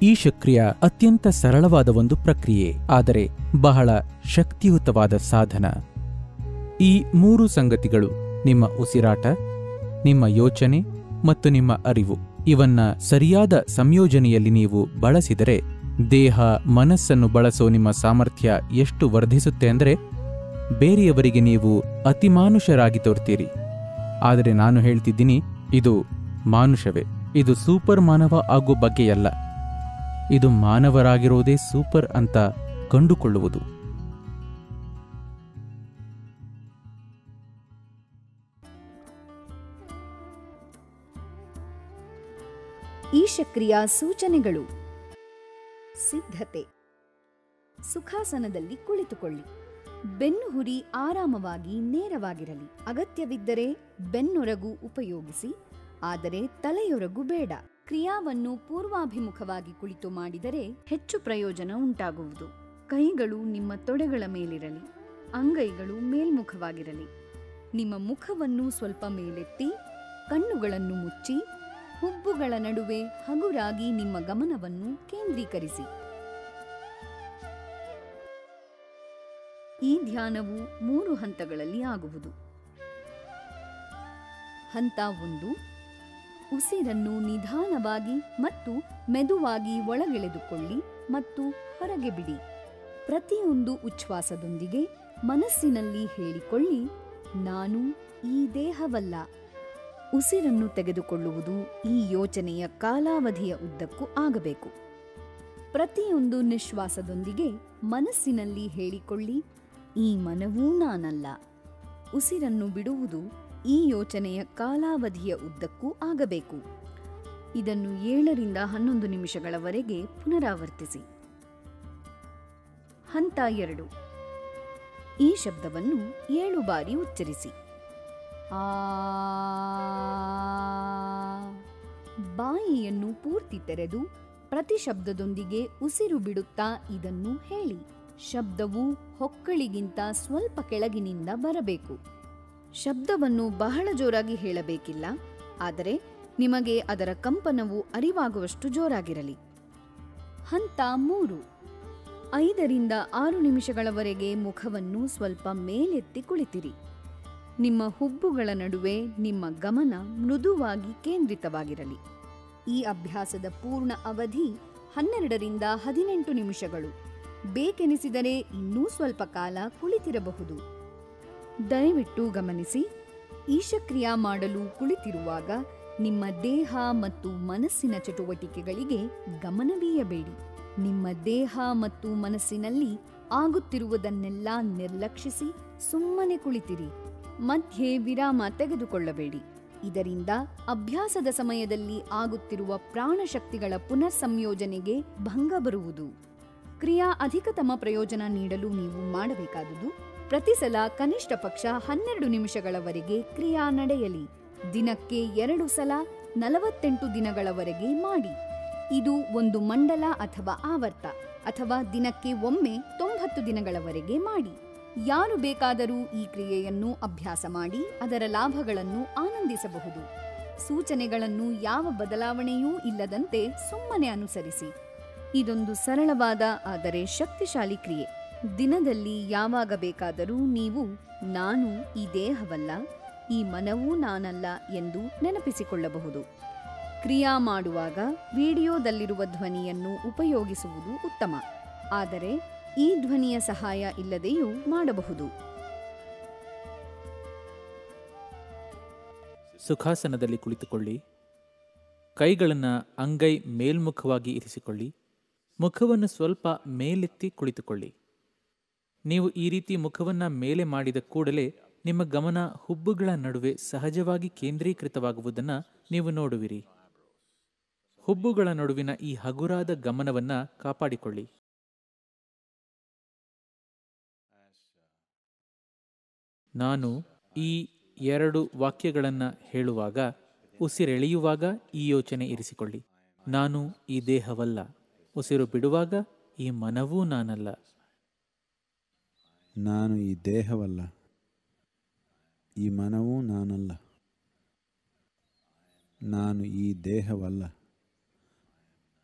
ಈ ಶಕ್ರಿಯ ಅತ್ಯಂತ ಸರಳವಾದ ಒಂದು ಪ್ರಕ್ರಿಯೆ ಆದರೆ ಬಹಳ ಶಕ್ತಿಯುತವಾದ ಸಾಧನ ಈ ಮೂರು ಸಂಗತಿಗಳು ನಿಮ್ಮ ಉಸಿರಾಟ ನಿಮ್ಮ ಯೋಚನೆ ಮತ್ತು ನಿಮ್ಮ ಅರಿವು ಇವನ್ನ ಸರಿಯಾದ ಸಂಯೋಜನೆಯಲ್ಲಿ ನೀವು ಬಳಸಿದರೆ ದೇಹ ಮನಸ್ಸನ್ನು ಬಳಸೋ ನಿಮ್ಮ ಸಾಮರ್ಥ್ಯ ಎಷ್ಟು ವರ್ಧಿಸುತ್ತೆ ಅಂದರೆ ಬೇರೆಯವರಿಗೆ ನೀವು ಅತಿಮಾನುಷರಾಗಿ ತೋರ್ತೀರಿ ಆದರೆ ನಾನು ಹೇಳ್ತಿದ್ದೀನಿ ಇದು ಮಾನುಷವೇ ಇದು ಸೂಪರ್ ಮಾನವ ಆಗೋ ಬಗ್ಗೆಯಲ್ಲ ಇದು ಮಾನವರಾಗಿರೋದೇ ಸೂಪರ್ ಅಂತ ಕಂಡುಕೊಳ್ಳುವುದು ಈ ಶಕ್ರಿಯ ಸೂಚನೆಗಳು ಸಿದ್ಧತೆ ಸುಖಾಸನದಲ್ಲಿ ಕುಳಿತುಕೊಳ್ಳಿ ಬೆನ್ನು ಹುರಿ ಆರಾಮವಾಗಿ ನೇರವಾಗಿರಲಿ ಅಗತ್ಯವಿದ್ದರೆ ಬೆನ್ನೊರಗು ಉಪಯೋಗಿಸಿ ಆದರೆ ತಲೆಯೊರಗು ಬೇಡ ಕ್ರಿಯಾವನ್ನು ಪೂರ್ವಾಭಿಮುಖವಾಗಿ ಕುಳಿತು ಮಾಡಿದರೆ ಹೆಚ್ಚು ಪ್ರಯೋಜನ ಉಂಟಾಗುವುದು ಕೈಗಳು ನಿಮ್ಮ ತೊಡೆಗಳ ಮೇಲಿರಲಿ ಅಂಗೈಗಳು ಮೇಲ್ಮುಖವಾಗಿರಲಿ ನಿಮ್ಮ ಮುಖವನ್ನು ಸ್ವಲ್ಪ ಮೇಲೆತ್ತಿ ಕಣ್ಣುಗಳನ್ನು ಮುಚ್ಚಿ ಹುಬ್ಬುಗಳ ನಡುವೆ ಹಗುರಾಗಿ ನಿಮ್ಮ ಗಮನವನ್ನು ಕೇಂದ್ರೀಕರಿಸಿ ಈ ಧ್ಯಾನವು ಮೂರು ಹಂತಗಳಲ್ಲಿ ಆಗುವುದು ಹಂತ ಒಂದು ಉಸಿರನ್ನು ನಿಧಾನವಾಗಿ ಮತ್ತು ಮೆದುವಾಗಿ ಒಳಗೆಳೆದುಕೊಳ್ಳಿ ಮತ್ತು ಹೊರಗೆ ಬಿಡಿ ಪ್ರತಿಯೊಂದು ಉಚ್ಛ್ವಾಸದೊಂದಿಗೆ ಮನಸ್ಸಿನಲ್ಲಿ ಹೇಳಿಕೊಳ್ಳಿ ನಾನು ಈ ದೇಹವಲ್ಲ ಉಸಿರನ್ನು ತೆಗೆದುಕೊಳ್ಳುವುದು ಈ ಯೋಚನೆಯ ಕಾಲಾವಧಿಯ ಉದ್ದಕ್ಕೂ ಆಗಬೇಕು ಪ್ರತಿಯೊಂದು ನಿಶ್ವಾಸದೊಂದಿಗೆ ಮನಸ್ಸಿನಲ್ಲಿ ಹೇಳಿಕೊಳ್ಳಿ ಈ ಮನವೂ ನಾನಲ್ಲ ಉಸಿರನ್ನು ಬಿಡುವುದು ಈ ಯೋಚನೆಯ ಕಾಲಾವಧಿಯ ಉದ್ದಕ್ಕೂ ಆಗಬೇಕು ಇದನ್ನು ಏಳರಿಂದ ಹನ್ನೊಂದು ನಿಮಿಷಗಳವರೆಗೆ ಪುನರಾವರ್ತಿಸಿ ಹಂತ ಎರಡು ಈ ಶಬ್ದವನ್ನು ಏಳು ಬಾರಿ ಉಚ್ಚರಿಸಿ ಆ ಬಾಯಿಯನ್ನು ಪೂರ್ತಿ ತೆರೆದು ಪ್ರತಿ ಶಬ್ದದೊಂದಿಗೆ ಉಸಿರು ಬಿಡುತ್ತಾ ಇದನ್ನು ಹೇಳಿ ಶಬ್ದವು ಹೊಕ್ಕಳಿಗಿಂತ ಸ್ವಲ್ಪ ಕೆಳಗಿನಿಂದ ಬರಬೇಕು ಶಬ್ದವನ್ನು ಬಹಳ ಜೋರಾಗಿ ಹೇಳಬೇಕಿಲ್ಲ ಆದರೆ ನಿಮಗೆ ಅದರ ಕಂಪನವು ಅರಿವಾಗುವಷ್ಟು ಜೋರಾಗಿರಲಿ ಹಂತ ಮೂರು ಐದರಿಂದ ಆರು ನಿಮಿಷಗಳವರೆಗೆ ಮುಖವನ್ನು ಸ್ವಲ್ಪ ಮೇಲೆತ್ತಿ ಕುಳಿತಿರಿ ನಿಮ್ಮ ಹುಬ್ಬುಗಳ ನಡುವೆ ನಿಮ್ಮ ಗಮನ ಮೃದುವಾಗಿ ಕೇಂದ್ರಿತವಾಗಿರಲಿ ಈ ಅಭ್ಯಾಸದ ಪೂರ್ಣ ಅವಧಿ ಹನ್ನೆರಡರಿಂದ ಹದಿನೆಂಟು ನಿಮಿಷಗಳು ಬೇಕೆನಿಸಿದರೆ ಇನ್ನೂ ಸ್ವಲ್ಪ ಕಾಲ ಕುಳಿತಿರಬಹುದು ದಯವಿಟ್ಟು ಗಮನಿಸಿ ಈಶಕ್ರಿಯಾ ಮಾಡಲು ಕುಳಿತಿರುವಾಗ ನಿಮ್ಮ ದೇಹ ಮತ್ತು ಮನಸ್ಸಿನ ಚಟುವಟಿಕೆಗಳಿಗೆ ಗಮನವೀಯಬೇಡಿ ನಿಮ್ಮ ದೇಹ ಮತ್ತು ಮನಸ್ಸಿನಲ್ಲಿ ಆಗುತ್ತಿರುವುದನ್ನೆಲ್ಲ ನಿರ್ಲಕ್ಷಿಸಿ ಸುಮ್ಮನೆ ಕುಳಿತಿರಿ ಮಧ್ಯೆ ವಿರಾಮ ತೆಗೆದುಕೊಳ್ಳಬೇಡಿ ಇದರಿಂದ ಅಭ್ಯಾಸದ ಸಮಯದಲ್ಲಿ ಆಗುತ್ತಿರುವ ಪ್ರಾಣಶಕ್ತಿಗಳ ಪುನರ್ ಸಂಯೋಜನೆಗೆ ಭಂಗ ಬರುವುದು ಕ್ರಿಯಾ ಅಧಿಕತಮ ಪ್ರಯೋಜನ ನೀಡಲು ನೀವು ಮಾಡಬೇಕಾದುದು ಪ್ರತಿ ಸಲ ಕನಿಷ್ಠ ಪಕ್ಷ ಹನ್ನೆರಡು ನಿಮಿಷಗಳವರೆಗೆ ಕ್ರಿಯಾ ನಡೆಯಲಿ ದಿನಕ್ಕೆ ಎರಡು ಸಲ ನಲವತ್ತೆಂಟು ದಿನಗಳವರೆಗೆ ಮಾಡಿ ಇದು ಒಂದು ಮಂಡಲ ಅಥವಾ ಆವರ್ತ ಅಥವಾ ದಿನಕ್ಕೆ ಒಮ್ಮೆ ತೊಂಬತ್ತು ದಿನಗಳವರೆಗೆ ಮಾಡಿ ಯಾರು ಬೇಕಾದರೂ ಈ ಕ್ರಿಯೆಯನ್ನು ಅಭ್ಯಾಸ ಮಾಡಿ ಅದರ ಲಾಭಗಳನ್ನು ಆನಂದಿಸಬಹುದು ಸೂಚನೆಗಳನ್ನು ಯಾವ ಬದಲಾವಣೆಯೂ ಇಲ್ಲದಂತೆ ಸುಮ್ಮನೆ ಅನುಸರಿಸಿ ಇದೊಂದು ಸರಳವಾದ ಆದರೆ ಶಕ್ತಿಶಾಲಿ ಕ್ರಿಯೆ ದಿನದಲ್ಲಿ ಯಾವಾಗ ಬೇಕಾದರೂ ನೀವು ನಾನು ಈ ದೇಹವಲ್ಲ ಈ ಮನವೂ ನಾನಲ್ಲ ಎಂದು ನೆನಪಿಸಿಕೊಳ್ಳಬಹುದು ಕ್ರಿಯಾ ಮಾಡುವಾಗ ವಿಡಿಯೋದಲ್ಲಿರುವ ಧ್ವನಿಯನ್ನು ಉಪಯೋಗಿಸುವುದು ಉತ್ತಮ ಆದರೆ ಈ ಧ್ವನಿಯ ಸಹಾಯ ಇಲ್ಲದೆಯೂ ಮಾಡಬಹುದು ಸುಖಾಸನದಲ್ಲಿ ಕುಳಿತುಕೊಳ್ಳಿ ಕೈಗಳನ್ನು ಅಂಗೈ ಮೇಲ್ಮುಖವಾಗಿ ಇರಿಸಿಕೊಳ್ಳಿ ಮುಖವನ್ನು ಸ್ವಲ್ಪ ಮೇಲೆತ್ತಿ ಕುಳಿತುಕೊಳ್ಳಿ ನೀವು ಈ ರೀತಿ ಮುಖವನ್ನು ಮೇಲೆ ಮಾಡಿದ ಕೂಡಲೇ ನಿಮ್ಮ ಗಮನ ಹುಬ್ಬುಗಳ ನಡುವೆ ಸಹಜವಾಗಿ ಕೇಂದ್ರೀಕೃತವಾಗುವುದನ್ನು ನೀವು ನೋಡುವಿರಿ ಹುಬ್ಬುಗಳ ನಡುವಿನ ಈ ಹಗುರಾದ ಗಮನವನ್ನ ಕಾಪಾಡಿಕೊಳ್ಳಿ ನಾನು ಈ ಎರಡು ವಾಕ್ಯಗಳನ್ನು ಹೇಳುವಾಗ ಉಸಿರೆಳೆಯುವಾಗ ಈ ಯೋಚನೆ ಇರಿಸಿಕೊಳ್ಳಿ ನಾನು ಈ ದೇಹವಲ್ಲ ಉಸಿರು ಬಿಡುವಾಗ ಈ ಮನವೂ ನಾನಲ್ಲ ನಾನು ಈ ದೇಹವಲ್ಲ ಈ ಮನವೂ ನಾನಲ್ಲ ನಾನು ಈ ದೇಹವಲ್ಲ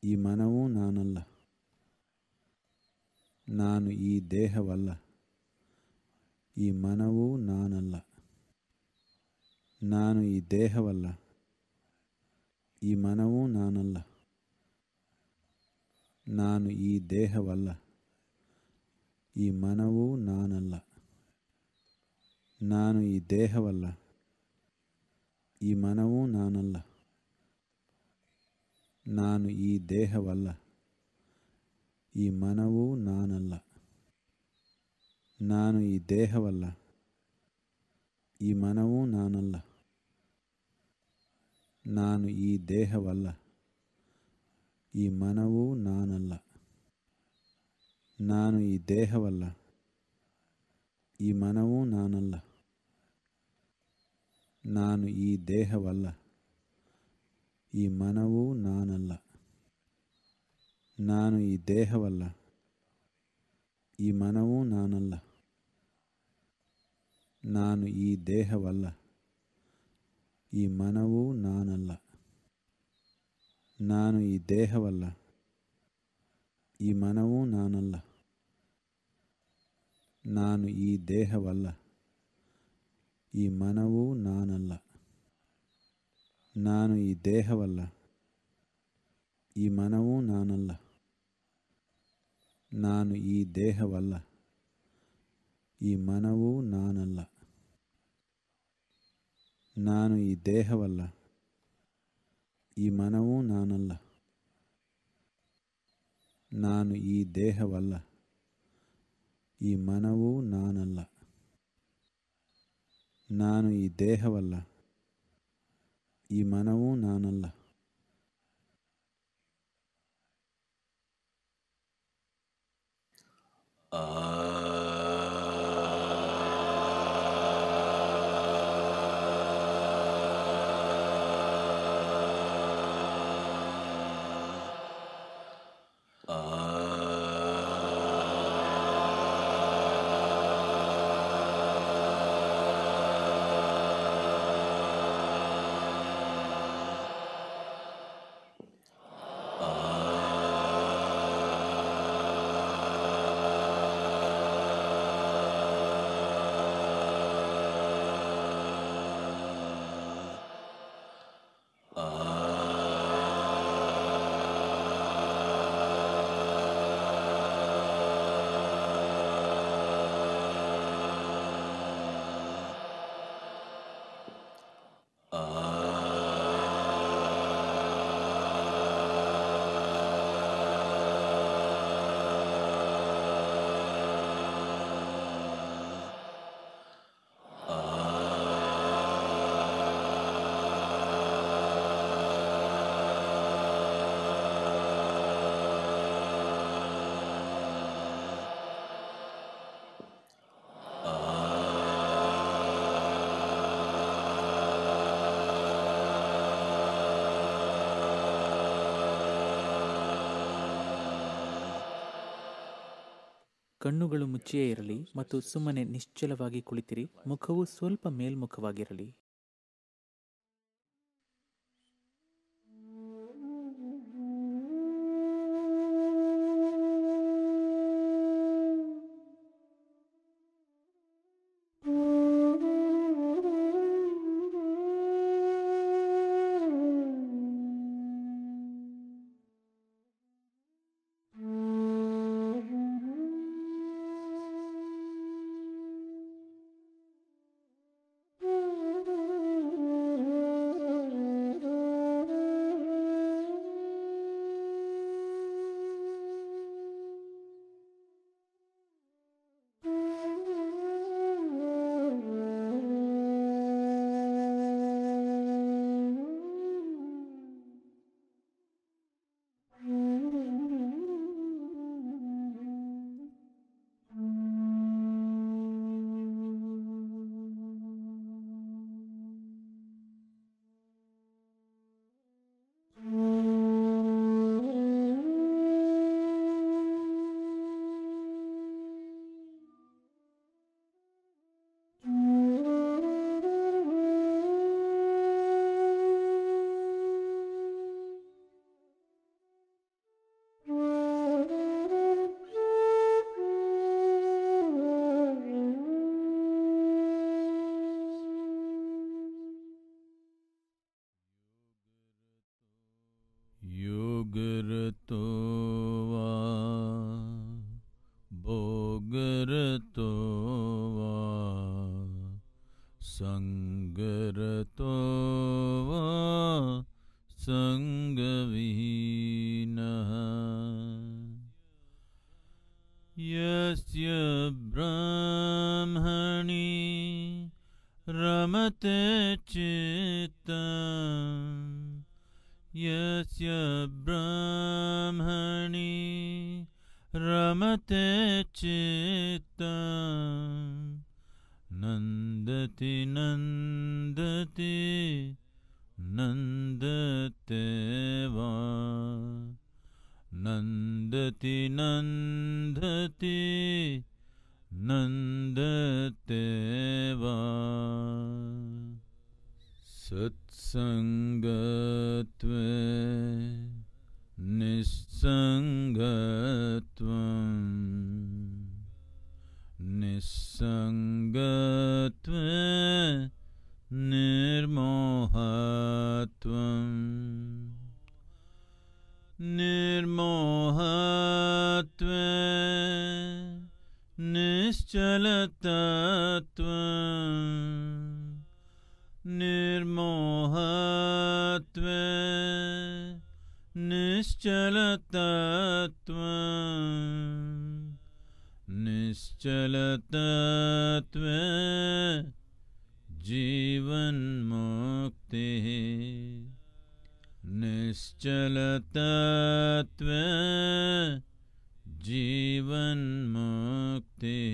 ಈ ಮನವು ನಾನಲ್ಲ ನಾನು ಈ ದೇಹವಲ್ಲ ಈ ಮನವು ನಾನಲ್ಲ ನಾನು ಈ ದೇಹವಲ್ಲ ಈ ಮನವು ನಾನಲ್ಲ ನಾನು ಈ ದೇಹವಲ್ಲ ಈ ಮನವು ನಾನಲ್ಲ ನಾನು ಈ ದೇಹವಲ್ಲ ಈ ಮನವು ನಾನಲ್ಲ ನಾನು ಈ ದೇಹವಲ್ಲ ಈ ಮನವು ನಾನಲ್ಲ ನಾನು ಈ ದೇಹವಲ್ಲ ಈ ಮನವು ನಾನಲ್ಲ ನಾನು ಈ ದೇಹವಲ್ಲ ಈ ಮನವು ನಾನಲ್ಲ ನಾನು ಈ ದೇಹವಲ್ಲ ಈ ಮನವು ನಾನಲ್ಲ ನಾನು ಈ ದೇಹವಲ್ಲ ಈ ಮನವು ನಾನಲ್ಲ ನಾನು ಈ ದೇಹವಲ್ಲ ಈ ಮನವು ನಾನಲ್ಲ ನಾನು ಈ ದೇಹವಲ್ಲ ಈ ಮನವು ನಾನಲ್ಲ ನಾನು ಈ ದೇಹವಲ್ಲ ಈ ಮನವು ನಾನಲ್ಲ ನಾನು ಈ ದೇಹವಲ್ಲ ಈ ಮನವು ನಾನಲ್ಲ ನಾನು ಈ ದೇಹವಲ್ಲ ಈ ಮನವು ನಾನಲ್ಲ ನಾನು ಈ ದೇಹವಲ್ಲ ಈ ಮನವು ನಾನಲ್ಲ ನಾನು ಈ ದೇಹವಲ್ಲ ಈ ಮನವು ನಾನಲ್ಲ ನಾನು ಈ ದೇಹವಲ್ಲ ಈ ಮನವು ನಾನಲ್ಲ ನಾನು ಈ ದೇಹವಲ್ಲ ಈ ಮನವು ನಾನಲ್ಲ ಕಣ್ಣುಗಳು ಮುಚ್ಚಿಯೇ ಇರಲಿ ಮತ್ತು ಸುಮ್ಮನೆ ನಿಶ್ಚಲವಾಗಿ ಕುಳಿತಿರಿ ಮುಖವು ಸ್ವಲ್ಪ ಮೇಲ್ಮುಖವಾಗಿರಲಿ Mm-hmm. भोगरतो वा भोगरतो वा सङ्गरतो वा सङ्गविहीनः यस्य ब्रह्मणि रमते चित्तम् यस्य ब्रह्मणि रमते चित्तम् नन्दति नन्दति नन्दते वा नन्दति नन्दति नन्दते वा सत्सङ्गत्वे निस्सङ्गत्वम् निस्सङ्गत्वे निर्मोहत्वम् निर्मोहत्वे निश्चलतत्वम् निर्मोहत्वे निश्चलतत्वम् निश्चलतत्वे जीवन्मुक्तिः निश्चलतत्वे जीवन्मुक्तिः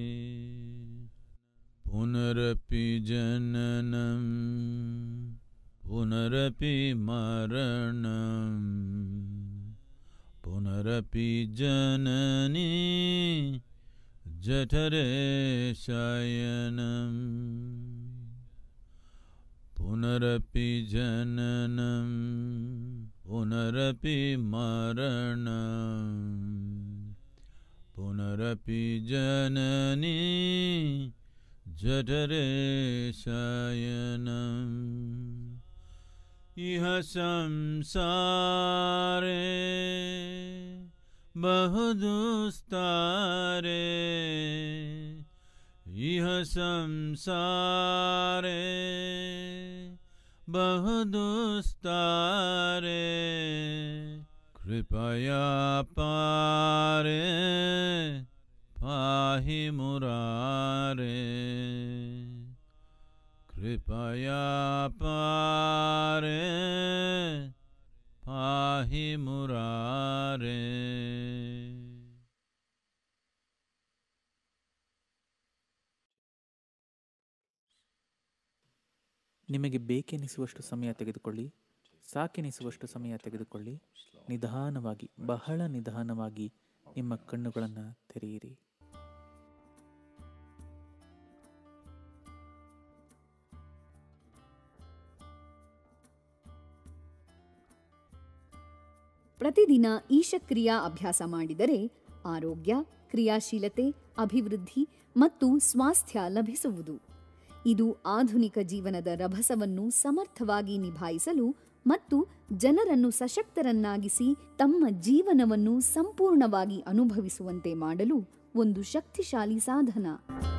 पुनरपि जननं पुनरपि मरणम् पुनरपि जननी जठरे शयनम् पुनरपि जननं पुनरपि मरणम् पुनरपि जननी जठरे शयनम् इह संसारे बहुदुस्तारे इह संसारे बहुदुस्तारे कृपया पारे पाहि मुरारे कृपया पारे पाहि मुरारे ನಿಮಗೆ ಬೇಕೆನಿಸುವಷ್ಟು ಸಮಯ ತೆಗೆದುಕೊಳ್ಳಿ ಸಾಕೆನಿಸುವಷ್ಟು ಸಮಯ ತೆಗೆದುಕೊಳ್ಳಿ ನಿಧಾನವಾಗಿ ಬಹಳ ನಿಧಾನವಾಗಿ ನಿಮ್ಮ ಕಣ್ಣುಗಳನ್ನು ತೆರೆಯಿರಿ ಪ್ರತಿದಿನ ಈಶಕ್ರಿಯಾ ಅಭ್ಯಾಸ ಮಾಡಿದರೆ ಆರೋಗ್ಯ ಕ್ರಿಯಾಶೀಲತೆ ಅಭಿವೃದ್ಧಿ ಮತ್ತು ಸ್ವಾಸ್ಥ್ಯ ಲಭಿಸುವುದು ಇದು ಆಧುನಿಕ ಜೀವನದ ರಭಸವನ್ನು ಸಮರ್ಥವಾಗಿ ನಿಭಾಯಿಸಲು ಮತ್ತು ಜನರನ್ನು ಸಶಕ್ತರನ್ನಾಗಿಸಿ ತಮ್ಮ ಜೀವನವನ್ನು ಸಂಪೂರ್ಣವಾಗಿ ಅನುಭವಿಸುವಂತೆ ಮಾಡಲು ಒಂದು ಶಕ್ತಿಶಾಲಿ ಸಾಧನ